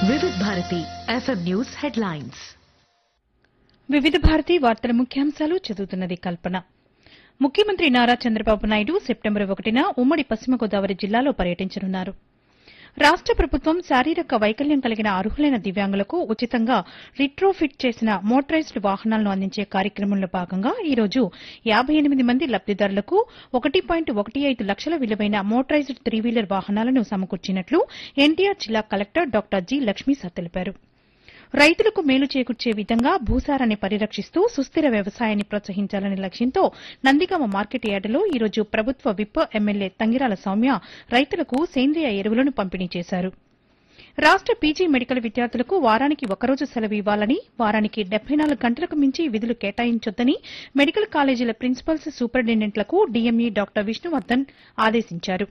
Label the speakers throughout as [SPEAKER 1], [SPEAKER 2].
[SPEAKER 1] వివిధ Bharati FM news headlines
[SPEAKER 2] వివిధ భారతి వార్తల ముఖ్యాంశాలు చదువుతున్నది కల్పన ముఖ్యమంత్రి నారా చంద్రబాబు నాయుడు సెప్టెంబర్ ఒకటిన ఉమ్మడి పశ్చిమ గోదావరి జిల్లాలో పర్యటించనున్నారు రాష్ట ప్రభుత్వం శారీరక వైకల్యం కలిగిన అర్హులైన దివ్యాంగులకు ఉచితంగా రిట్రోఫిట్ చేసిన మోటరైజ్డ్ వాహనాలను అందించే కార్యక్రమంలో భాగంగా ఈ రోజు యాబై ఎనిమిది మంది లబ్దిదారులకు ఒకటి పాయింట్ ఒకటి ఐదు లక్షల విలువైన మోటరైజ్డ్ త్రీ వీలర్ వాహనాలను సమకూర్చినట్లు ఎన్టీఆర్ జిల్లా కలెక్టర్ డాక్టర్ జి లక్ష్మీసా తెలిపారు రైతులకు మేలు చేకూర్చే విధంగా భూసారాన్ని పరిరక్షిస్తూ సుస్థిర వ్యవసాయాన్ని ప్రోత్సహించాలనే లక్ష్యంతో నందిగామ మార్కెట్ యార్డులో ఈ రోజు ప్రభుత్వ విప్ ఎమ్మెల్యే తంగిరాల సౌమ్య రైతులకు సేంద్రియ ఎరువులను పంపిణీ చేశారు రాష్ట పీజీ మెడికల్ విద్యార్థులకు వారానికి ఒకరోజు సెలవు ఇవ్వాలని వారానికి డెబ్బై నాలుగు గంటలకు మించి విధులు కేటాయించొద్దని మెడికల్ కాలేజీల ప్రిన్సిపల్స్ సూపరింటెండెంట్లకు డీఎంఈ డాక్టర్ విష్ణువర్ధన్ ఆదేశించారు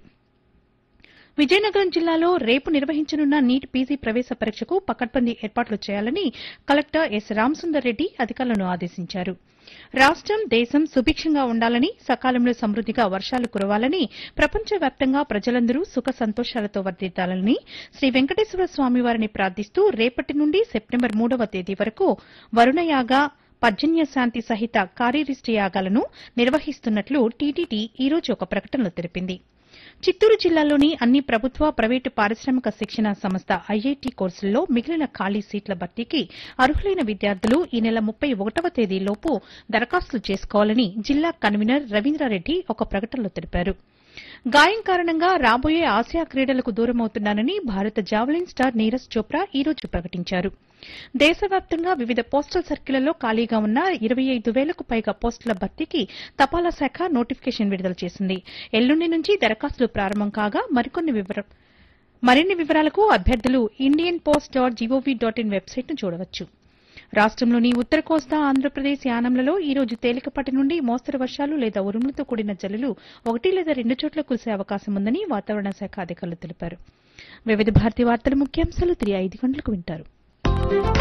[SPEAKER 2] విజయనగరం జిల్లాలో రేపు నిర్వహించనున్న నీట్ పీజీ ప్రవేశ పరీక్షకు పకడ్బందీ ఏర్పాట్లు చేయాలని కలెక్టర్ ఎస్ రామసుందర్ రెడ్డి అధికారులను ఆదేశించారు రాష్టం దేశం సుభిక్షంగా ఉండాలని సకాలంలో సమృద్దిగా వర్షాలు కురవాలని ప్రపంచవ్యాప్తంగా ప్రజలందరూ సుఖ సంతోషాలతో వర్దిద్దాలని శ్రీ వెంకటేశ్వర స్వామివారిని ప్రార్థిస్తూ రేపటి నుండి సెప్టెంబర్ మూడవ తేదీ వరకు వరుణయాగ పర్జన్య శాంతి సహిత కార్యరిష్ట యాగాలను నిర్వహిస్తున్నట్లు టీటీడీ ఈ రోజు ఒక ప్రకటనలో తెలిపింది చిత్తూరు జిల్లాలోని అన్ని ప్రభుత్వ ప్రైవేటు పారిశ్రామిక శిక్షణ సంస్థ ఐఐటి కోర్సుల్లో మిగిలిన ఖాళీ సీట్ల భర్తీకి అర్హులైన విద్యార్థులు ఈ నెల ముప్పై ఒకటవ తేదీలోపు దరఖాస్తులు చేసుకోవాలని జిల్లా కన్వీనర్ రవీంద్రారెడ్డి ఒక ప్రకటనలో తెలిపారు గాయం కారణంగా రాబోయే ఆసియా క్రీడలకు దూరమవుతున్నానని భారత జావలిన్ స్టార్ నీరజ్ చోప్రా ఈ రోజు ప్రకటించారు దేశవ్యాప్తంగా వివిధ పోస్టల్ సర్కిళ్లలో ఖాళీగా ఉన్న ఇరవై ఐదు వేలకు పైగా పోస్టుల భర్తీకి తపాలా శాఖ నోటిఫికేషన్ విడుదల చేసింది ఎల్లుండి నుంచి దరఖాస్తులు ప్రారంభం కాగా మరికొన్ని వివర మరిన్ని వివరాలకు అభ్యర్థులు Indian post dot gov dot in వెబ్సైట్ను చూడవచ్చు రాష్టంలోని ఉత్తర కోస్తా ఆంధ్రప్రదేశ్ యానంలలో ఈ రోజు తేలికపాటి నుండి మోస్తరు వర్షాలు లేదా ఉరుములతో కూడిన జల్లులు ఒకటి లేదా రెండు చోట్ల కురిసే అవకాశం ఉందని వాతావరణ శాఖ అధికారులు తెలిపారు వివిధ భారతీయ వార్తల ముఖ్యాంశాలు తిరిగి ఐదు గంటలకు వింటారు